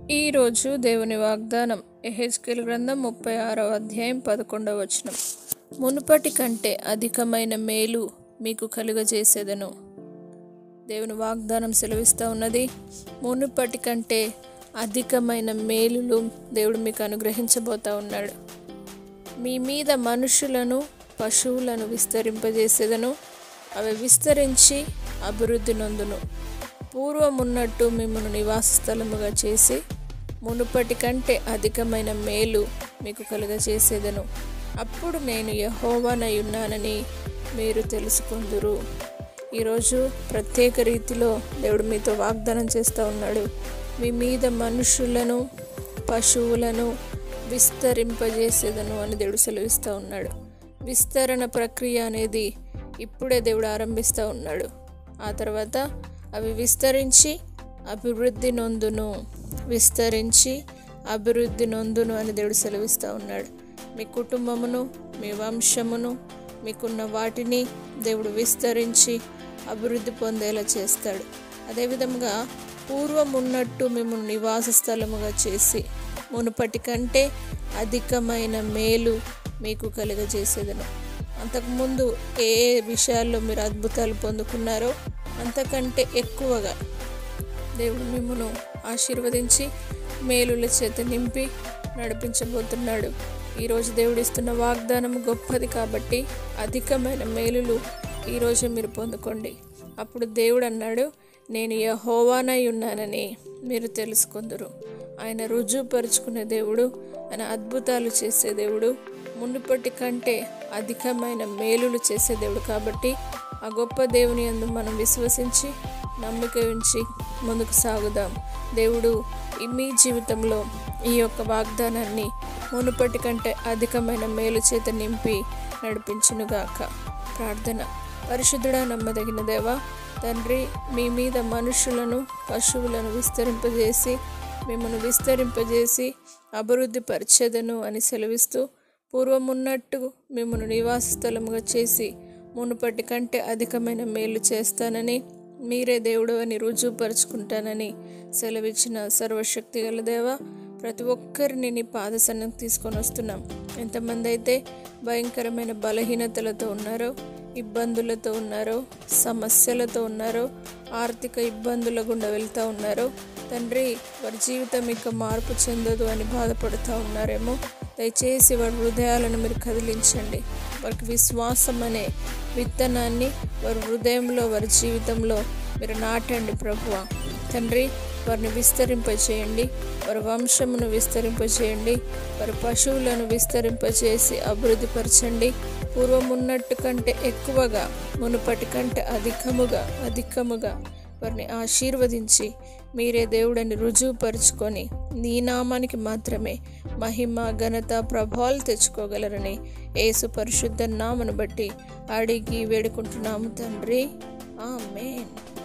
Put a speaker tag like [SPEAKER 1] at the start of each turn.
[SPEAKER 1] ఈరోజు దేవుని వాగ్దానం ఎహెచ్కేల్ గ్రంథం ముప్పై ఆరవ అధ్యాయం పదకొండవ వచనం మునుపటి కంటే అధికమైన మేలు మీకు కలుగజేసేదను దేవుని వాగ్దానం సెలవిస్తూ ఉన్నది మునుపటి కంటే అధికమైన మేలులు దేవుడు మీకు అనుగ్రహించబోతా ఉన్నాడు మీ మీద మనుషులను పశువులను విస్తరింపజేసేదను అవి విస్తరించి అభివృద్ధి నొందును పూర్వమున్నట్టు మిమ్మల్ని నివాస స్థలముగా చేసి మునుపటి కంటే అధికమైన మేలు మీకు కలుగజేసేదను అప్పుడు నేను యహోవానై ఉన్నానని మీరు తెలుసుకుందురు ఈరోజు ప్రత్యేక రీతిలో దేవుడు మీతో వాగ్దానం చేస్తూ ఉన్నాడు మీ మీద మనుషులను పశువులను విస్తరింపజేసేదను అని దేవుడు సెలవిస్తూ ఉన్నాడు విస్తరణ ప్రక్రియ అనేది ఇప్పుడే దేవుడు ఆరంభిస్తూ ఉన్నాడు ఆ తర్వాత అవి విస్తరించి అభివృద్ధి నొందును విస్తరించి అభివృద్ధి నొందును అని దేవుడు సెలవిస్తూ ఉన్నాడు మీ కుటుంబమును మీ వంశమును మీకున్న వాటిని దేవుడు విస్తరించి అభివృద్ధి పొందేలా చేస్తాడు అదేవిధంగా పూర్వం ఉన్నట్టు మిమ్మల్ని నివాస స్థలముగా చేసి మునుపటి కంటే అధికమైన మేలు మీకు కలుగజేసేదను అంతకుముందు ఏ ఏ విషయాల్లో మీరు అద్భుతాలు పొందుకున్నారో అంతకంటే ఎక్కువగా దేవుడు మిమ్మను ఆశీర్వదించి మేలుల చేత నింపి నడిపించబోతున్నాడు ఈరోజు దేవుడు ఇస్తున్న వాగ్దానం గొప్పది కాబట్టి అధికమైన మేలులు ఈరోజు మీరు పొందుకోండి అప్పుడు దేవుడు అన్నాడు నేను యహోవానై ఉన్నానని మీరు తెలుసుకుందరు ఆయన రుజువుపరుచుకునే దేవుడు ఆయన అద్భుతాలు చేసే దేవుడు మునుపటి కంటే అధికమైన మేలులు చేసే దేవుడు కాబట్టి ఆ గొప్ప దేవుని అందు మనం విశ్వసించి నమ్మిక ఉంచి ముందుకు సాగుదాం దేవుడు ఈ మీ జీవితంలో ఈ యొక్క వాగ్దానాన్ని మునుపటి కంటే అధికమైన మేలు చేత నింపి నడిపించునుగాక ప్రార్థన పరిశుద్ధుడా నమ్మదగిన దేవా తండ్రి మీ మీద మనుషులను పశువులను విస్తరింపజేసి మిమ్మల్ని విస్తరింపజేసి అభివృద్ధి పరిచేదను అని సెలవిస్తూ పూర్వమున్నట్టు మిమ్మల్ని నివాస స్థలముగా చేసి మునుపటి కంటే అధికమైన మేలు చేస్తానని మీరే దేవుడు అని రుజువుపరుచుకుంటానని సెలవిచ్చిన సర్వశక్తి గల దేవ ప్రతి ఒక్కరిని నీ పాదసన్నం తీసుకొని వస్తున్నాం ఎంతమంది అయితే భయంకరమైన బలహీనతలతో ఉన్నారో ఇబ్బందులతో ఉన్నారో సమస్యలతో ఉన్నారో ఆర్థిక ఇబ్బందుల గుండా వెళ్తూ ఉన్నారో తండ్రి వారి జీవితం ఇక మార్పు చెందదు అని బాధపడుతూ ఉన్నారేమో దయచేసి వారి హృదయాలను మీరు కదిలించండి వారికి విశ్వాసం అనే విత్తనాన్ని వారి హృదయంలో వారి జీవితంలో మీరు నాటండి ప్రభువ తండ్రి వారిని విస్తరింపచేయండి వారి వంశమును విస్తరింపచేయండి వారి పశువులను విస్తరింపచేసి అభివృద్ధిపరచండి పూర్వం ఉన్నట్టు కంటే ఎక్కువగా మునుపటి కంటే అధికముగా అధికముగా వారిని ఆశీర్వదించి మీరే దేవుడని రుజువుపరుచుకొని నీ నామానికి మాత్రమే మహిమ ఘనత ప్రభావాలు తెచ్చుకోగలరని యేసు పరిశుద్ధ నామను బట్టి అడిగి వేడుకుంటున్నాము తండ్రి ఆమెన్